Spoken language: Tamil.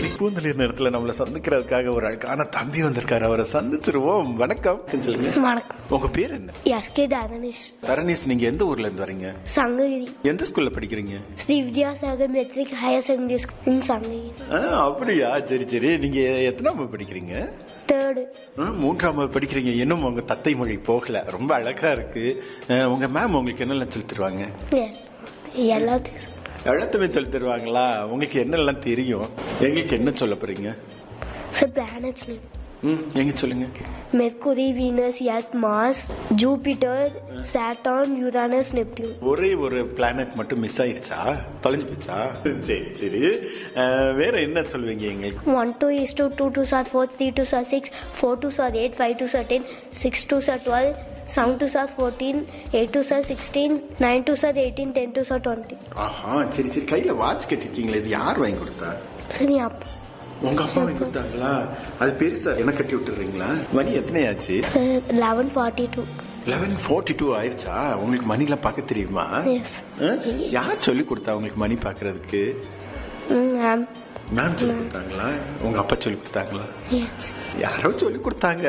பூந்தளிர் நேரத்துல நம்மள சந்திக்கிறதுக்காக ஒரு அழகான தம்பி வந்திருக்காரு அவரை சந்திச்சிருவோம் வணக்கம் சொல்லுங்க வணக்கம் உங்க பேர் என்ன எஸ்கே தனேஷ் தரணீஷ் நீங்க எந்த ஊர்ல இருந்து வரீங்க சங்ககிரி எந்த ஸ்கூல்ல படிக்கிறீங்க Sri Vidyasagar matric higher secondary school in Sankagiri ஆ, அப்படியா சரி சரி நீங்க எத்தனாம் வகுப்பு படிக்கிறீங்க தேர்டு ஆ, மூன்றாம் வகுப்பு படிக்கிறீங்க இன்னும் உங்க தத்தை மொழி போகல ரொம்ப அழகா இருக்கு ஆ, உங்க மேம் உங்களுக்கு என்னெல்லாம் சொல்லி தருவாங்க எல்லாத்தையும் எல்லாத்தையுமே சொல்லி தருவாங்களா உங்களுக்கு என்னெல்லாம் தெரியும் எங்களுக்கு என்ன சொல்ல போறீங்க சார் பிளானட்ஸ் நேம் ம் எங்க சொல்லுங்க Mercury Venus Earth Mars Jupiter Saturn Uranus Neptune ஒரே ஒரு பிளானட் மட்டும் மிஸ் ஆயிருச்சா தொலைஞ்சு போச்சா சரி சரி ஆ, வேற என்ன சொல்லுவீங்க எங்களுக்கு one two is two two two are four three two are six four two are eight five two are ten six two are twelve seven two are fourteen eight two are sixteen nine two are eighteen ten two are twenty ஆஹா சரி சரி கையில வாட்ச் கட்டிருக்கீங்களே இது யார் வாங்கி கொடுத்தா சரி அப்போ உங்க அப்பா வாங்கி கொடுத்தாங்களா அது பெருசா என்ன கட்டி விட்டுறீங்களா மணி எத்தனை ஆச்சு eleven forty two eleven forty two ஆயிருச்சா உங்களுக்கு மணிலாம் பார்க்க தெரியுமா எஸ் ஆ? யார் சொல்லி கொடுத்தா உங்களுக்கு மணி பார்க்கறதுக்கு மேம் மேம் சொல்லி கொடுத்தாங்களா உங்க அப்பா சொல்லி கொடுத்தாங்களா எஸ் யாரோ சொல்லி கொடுத்தாங்க